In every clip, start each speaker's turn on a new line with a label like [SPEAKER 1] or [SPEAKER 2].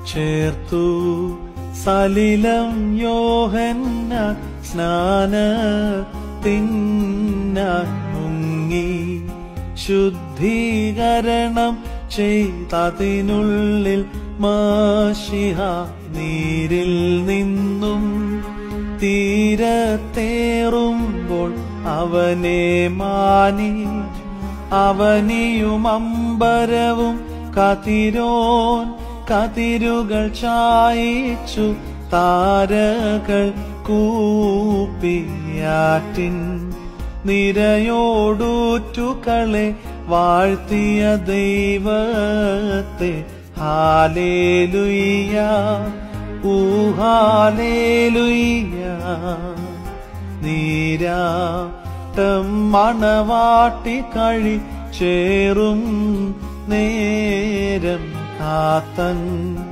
[SPEAKER 1] ചേർത്തു സലിലം യോഹന്ന സ്നാന തിന്നാൻ മുങ്ങി ശുദ്ധീകരണം ചെയ്തതിനുള്ളിൽ മാഷിഹ നീരിൽ നിന്നും തീരത്തേറുമ്പോൾ അവനെ മാനി അവനിയും അമ്പരവും കതിരോൻ കതിരുകൾ ചായിച്ചു താരകൾ കൂപ്പിയാറ്റിൻ നിരയോടൂറ്റുകളെ വാഴ്ത്തിയ ദൈവത്തെ ഹാലേലുയ്യ ഊഹാലേലുയ്യ നീരാട്ടം മണവാട്ടി കഴി ചേറും നേരം കാത്തൻ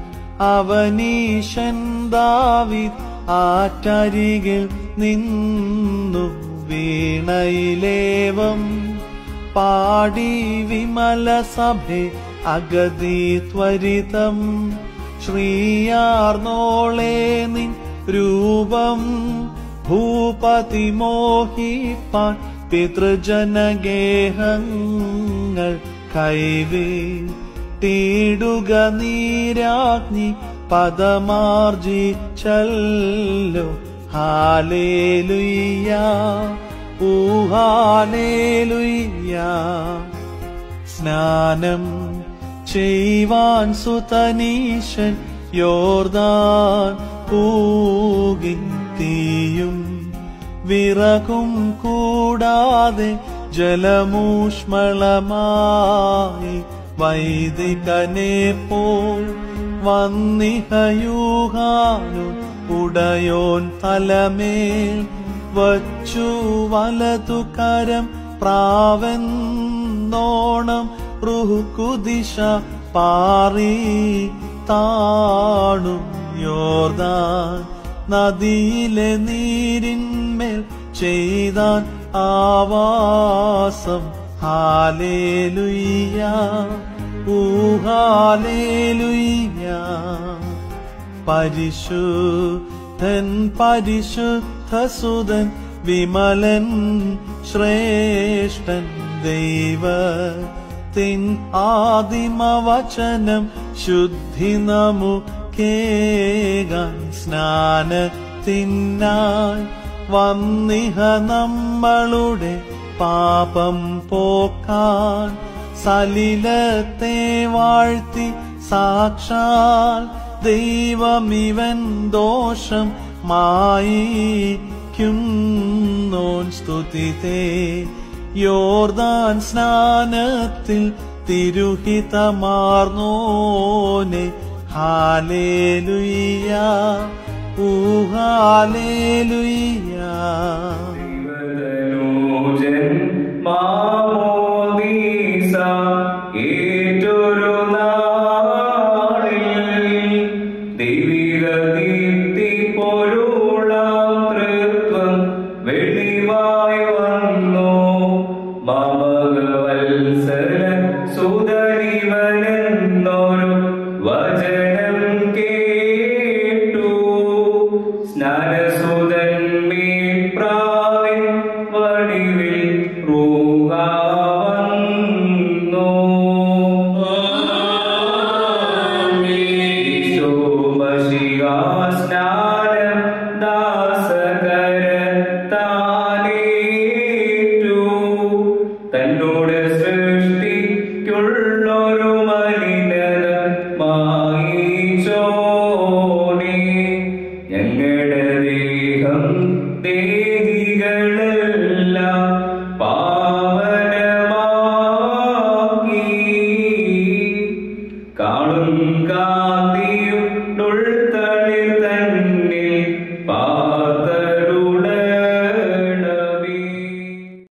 [SPEAKER 1] അവനീശൻ ദാവിദ് ആറ്റരികിൽ നിന്നു വീണയിലേവം പാടി വിമല സഭെ അഗതി ത്വരിതം ശ്രീയാർന്നോളെ നിൻ രൂപം ഭൂപതി മോഹിപ്പാൻ പിതൃജനഗേഹങ്ങൾ കൈവേ തീടുക നീരാഗ്നി പദമാർജിച്ചല്ലോ ഹാലേലുയ്യ ഊഹാലേലുയ്യ സ്നാനം ചെയ്യുവാൻ സുതനീശൻ യോർദാൻ പൂകിൻ തീയും വിറകും കൂടാതെ ജലമൂഷ്മളമായി വൈദികനെ പോൽ വന്നിഹയൂഹാനു ഉടയോൻ തലമേൽ വച്ചു വലതു കരം പ്രാവെന്നോണം റുഹുക്കുദിശ പാറി താണും യോർദാൻ നദിയിലെ നീരിന്മേൽ ചെയ്താൻ ആവാസം ഹാലേലുയ്യ ഊഹാലേലുയ്യ പരിശുദ്ധൻ പരിശുദ്ധസുതൻ വിമലൻ ശ്രേഷ്ഠൻ ദൈവ തിൻ ആദിമവചനം ശുദ്ധി നമുക്കേകാൻ സ്നാനത്തിനായി വന്നിഹ നമ്മളുടെ പാപം പോക്കാൻ സലിലത്തെ വാഴ്ത്തി സാക്ഷാൽ ദൈവമിവൻ ദോഷം മായിക്കുന്നോൻ സ്തുതിതേ യോർദാൻ സ്നാനത്തിൽ തിരുഹിതമാർന്നോനെ ഹാലേലുയ്യ ഊഹാലേലുയ്യ
[SPEAKER 2] മാമോ